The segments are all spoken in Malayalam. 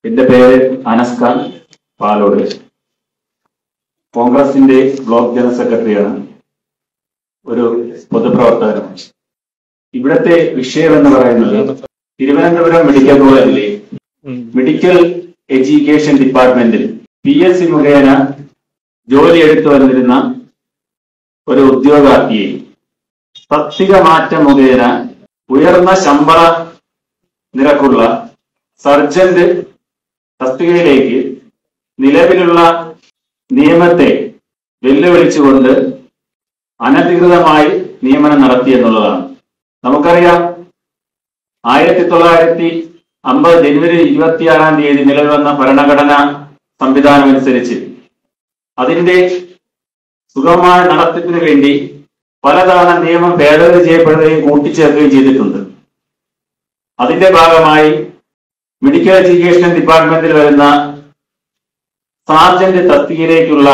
എന്റെ പേര് അനസ് ഖാൻ പാലോട് കോൺഗ്രസിന്റെ ബ്ലോക്ക് ജനറൽ സെക്രട്ടറിയാണ് ഒരു പൊതുപ്രവർത്തകനാണ് ഇവിടത്തെ വിഷയം എന്ന് പറയുന്നത് തിരുവനന്തപുരം മെഡിക്കൽ കോളേജിലെ മെഡിക്കൽ എഡ്യൂക്കേഷൻ ഡിപ്പാർട്ട്മെന്റിൽ പി എസ് സി മുഖേന ജോലി എടുത്തു വന്നിരുന്ന ഒരു ഉദ്യോഗാർത്ഥിയെ തസ്തിക മാറ്റം മുഖേന ഉയർന്ന ശമ്പള നിരക്കുള്ള സർജന്റ് തസ്തികയിലേക്ക് നിലവിലുള്ള നിയമത്തെ വെല്ലുവിളിച്ചുകൊണ്ട് അനധികൃതമായി നിയമനം നടത്തി എന്നുള്ളതാണ് നമുക്കറിയാം ആയിരത്തി തൊള്ളായിരത്തി അമ്പത് ജനുവരി ഇരുപത്തിയാറാം തീയതി നിലവിൽ വന്ന ഭരണഘടനാ സംവിധാനം അനുസരിച്ച് അതിന്റെ സുഗമമായ നടത്തിപ്പിന് വേണ്ടി പലതവണ നിയമം ഭേദഗതി ചെയ്യപ്പെടുകയും കൂട്ടിച്ചേർക്കുകയും ചെയ്തിട്ടുണ്ട് അതിന്റെ ഭാഗമായി മെഡിക്കൽ എഡ്യൂക്കേഷൻ ഡിപ്പാർട്ട്മെന്റിൽ വരുന്ന സാർജന്റ് തസ്തികയിലേക്കുള്ള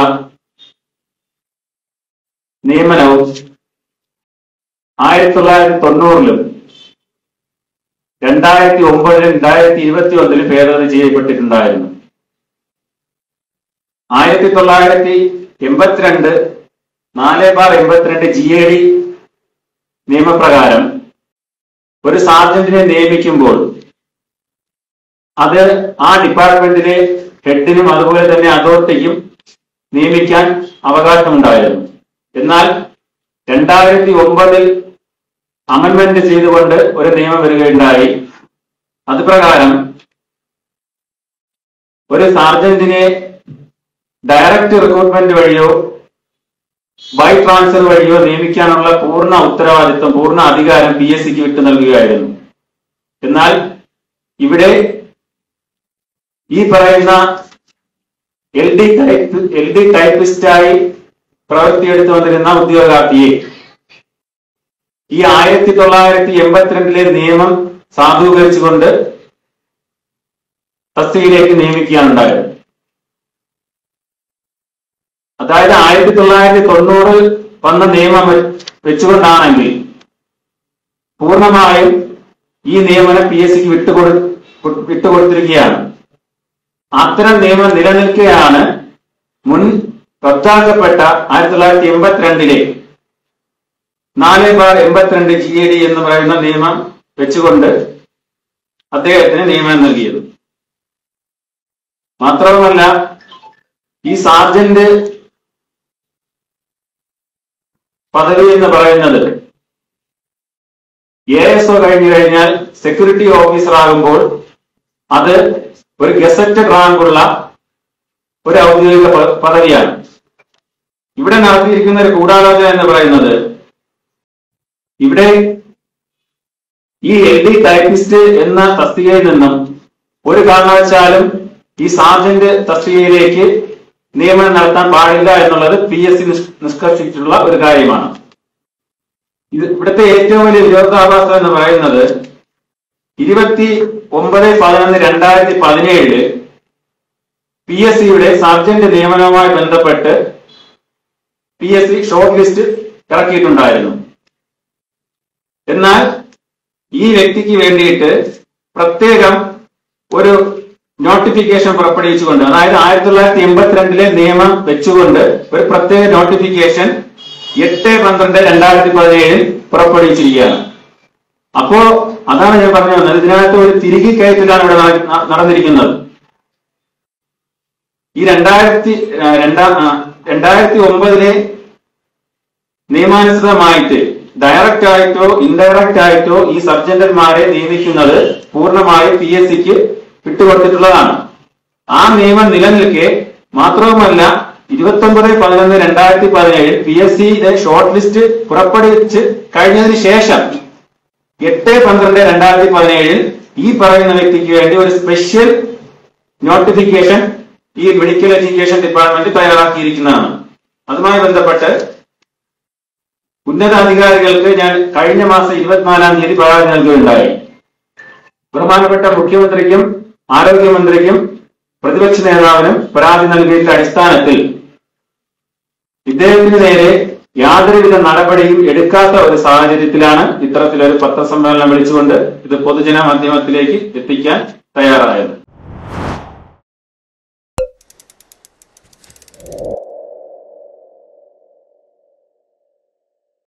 നിയമനവും ആയിരത്തി തൊള്ളായിരത്തി തൊണ്ണൂറിലും രണ്ടായിരത്തി ഒമ്പതിലും രണ്ടായിരത്തി ഇരുപത്തി ഒന്നിലും ഭേദഗതി ചെയ്യപ്പെട്ടിട്ടുണ്ടായിരുന്നു ആയിരത്തി തൊള്ളായിരത്തി എൺപത്തിരണ്ട് നാല് ബാർ എൺപത്തിരണ്ട് ജി എ ഡി നിയമപ്രകാരം ഒരു സാർജന്റിനെ നിയമിക്കുമ്പോൾ അത് ആ ഡിപ്പാർട്ട്മെന്റിലെ ഹെഡിനും അതുപോലെ തന്നെ അതോറിറ്റിക്കും നിയമിക്കാൻ അവകാശമുണ്ടായിരുന്നു എന്നാൽ രണ്ടായിരത്തി ഒമ്പതിൽ അമെന്റ്മെന്റ് ചെയ്തുകൊണ്ട് ഒരു നിയമം വരികയുണ്ടായി അത് പ്രകാരം ഒരു സാർജന്റിനെ ഡയറക്റ്റ് റിക്രൂട്ട്മെന്റ് വഴിയോ ബൈ ട്രാൻസ്ഫർ വഴിയോ നിയമിക്കാനുള്ള പൂർണ്ണ ഉത്തരവാദിത്വം പൂർണ്ണ അധികാരം പി എസ് സിക്ക് വിട്ടു നൽകുകയായിരുന്നു എന്നാൽ ഇവിടെ ഈ പറയുന്ന L D type L D ടൈപ്പിസ്റ്റായി പ്രവൃത്തിയെടുത്തു വന്നിരുന്ന ഉദ്യോഗാർത്ഥിയെ ഈ ആയിരത്തി തൊള്ളായിരത്തി എൺപത്തിരണ്ടിലെ നിയമം സാധൂകരിച്ചുകൊണ്ട് തസ്തികയിലേക്ക് നിയമിക്കുകയാണുണ്ടായത് അതായത് ആയിരത്തി തൊള്ളായിരത്തി തൊണ്ണൂറിൽ വന്ന നിയമം വെ- വെച്ചുകൊണ്ടാണെങ്കിൽ പൂർണ്ണമായും ഈ നിയമനം പി എസ് സിക്ക് വിട്ടുകൊടു വിട്ടുകൊടുത്തിരിക്കുകയാണ് അത്തരം നിയമം നിലനിൽക്കെയാണ് മുൻ റദ്ദാക്കപ്പെട്ട ആയിരത്തി തൊള്ളായിരത്തി എൺപത്തിരണ്ടിലെ നാല് ബാർ എൺപത്തിരണ്ട് ജി എ ഡി എന്ന് പറയുന്ന നിയമം വെച്ചുകൊണ്ട് അദ്ദേഹത്തിന് നിയമനം നൽകിയത് മാത്രവുമല്ല ഈ സാർജന്റ് പദവി എന്ന് പറയുന്നത് എ എസ് ഒ കഴിഞ്ഞു കഴിഞ്ഞാൽ സെക്യൂരിറ്റി ഓഫീസർ ആകുമ്പോൾ അത് ഒരു ഗസറ്റഡ് റാങ്കുള്ള ഒരു ഔദ്യോഗിക പ- പദവിയാണ് ഇവിടെ നടത്തിയിരിക്കുന്ന ഒരു ഗൂഢാലോചന എന്ന് പറയുന്നത് ഇവിടെ ഈ എൽ ഡി ടൈപ്പിസ്റ്റ് എന്ന തസ്തികയിൽ നിന്നും ഒരു കാരണവശാലും ഈ സാർജന്റ് തസ്തികയിലേക്ക് നിയമനം നടത്താൻ പാടില്ല എന്നുള്ളത് പി എസ് സി നിഷ്കർഷിച്ചിട്ടുള്ള ഒരു കാര്യമാണ് ഇത് ഇവിടുത്തെ ഏറ്റവും വലിയ വിരോധാഭാസം എന്ന് പറയുന്നത് ഇരുപത്തി ഒമ്പത് പതിനൊന്ന് രണ്ടായിരത്തി പതിനേഴില് പി എസ് സിയുടെ സർജന്റ് നിയമനവുമായി ബന്ധപ്പെട്ട് P S C short list ഇറക്കിയിട്ടുണ്ടായിരുന്നു എന്നാൽ ഈ വ്യക്തിക്ക് വേണ്ടിയിട്ട് പ്രത്യേകം ഒരു നോട്ടിഫിക്കേഷൻ പുറപ്പെടുവിച്ചുകൊണ്ട് അതായത് ആയിരത്തി തൊള്ളായിരത്തി എൺപത്തിരണ്ടിലെ നിയമം വെച്ചുകൊണ്ട് ഒരു പ്രത്യേക നോട്ടിഫിക്കേഷൻ എട്ട് പന്ത്രണ്ട് രണ്ടായിരത്തി പതിനേഴിൽ പുറപ്പെടുവിച്ചിരിക്കുകയാണ് അപ്പോ അതാണ് ഞാൻ പറഞ്ഞു വന്നത് ഇതിനകത്ത് ഒരു തിരികെ കയറ്റിലാണ് ഇവിടെ നട- ന- നടന്നിരിക്കുന്നത് ഈ രണ്ടായിരത്തി ആ, രണ്ടാം ആ, രണ്ടായിരത്തി ഒമ്പതിലെ നിയമാനുസൃതമായിട്ട് ഡയറക്റ്റ് ആയിട്ടോ ഇൻഡയറക്റ്റ് ആയിട്ടോ ഈ സർജന്റന്മാരെ നിയമിക്കുന്നത് പൂർണ്ണമായും പി എസ് സിക്ക് വിട്ടുകൊടുത്തിട്ടുള്ളതാണ് ആ നിയമം നിലനിൽക്കെ മാത്രവുമല്ല ഇരുപത്തി ഒമ്പത് പതിനൊന്ന് രണ്ടായിരത്തി പതിനേഴിൽ പി എസ് സിയുടെ ഷോർട്ട് ലിസ്റ്റ് പുറപ്പെടുവിച്ച് കഴിഞ്ഞതിന് ശേഷം എട്ട് പന്ത്രണ്ട് രണ്ടായിരത്തി പതിനേഴിൽ ഈ പറയുന്ന വ്യക്തിക്ക് വേണ്ടി ഒരു സ്പെഷ്യൽ നോട്ടിഫിക്കേഷൻ ഈ മെഡിക്കൽ എഡ്യൂക്കേഷൻ ഡിപ്പാർട്ട്മെന്റ് തയ്യാറാക്കിയിരിക്കുന്നതാണ് അതുമായി ബന്ധപ്പെട്ട് ഉന്നതാധികാരികൾക്ക് ഞാൻ കഴിഞ്ഞ മാസം ഇരുപത്തിനാലാം തീയതി പരാതി നൽകുകയുണ്ടായി ബഹുമാനപ്പെട്ട മുഖ്യമന്ത്രിക്കും ആരോഗ്യമന്ത്രിക്കും പ്രതിപക്ഷ നേതാവിനും പരാതി നൽകിയിട്ട് അടിസ്ഥാനത്തിൽ ഇദ്ദേഹത്തിന് നേരെ യാതൊരുവിധ നടപടിയും എടുക്കാത്ത ഒരു സാഹചര്യത്തിലാണ് ഇത്തരത്തിലൊരു പത്രസമ്മേളനം വിളിച്ചുകൊണ്ട് ഇത് പൊതുജന മാധ്യമത്തിലേക്ക് എത്തിക്കാൻ തയ്യാറായത്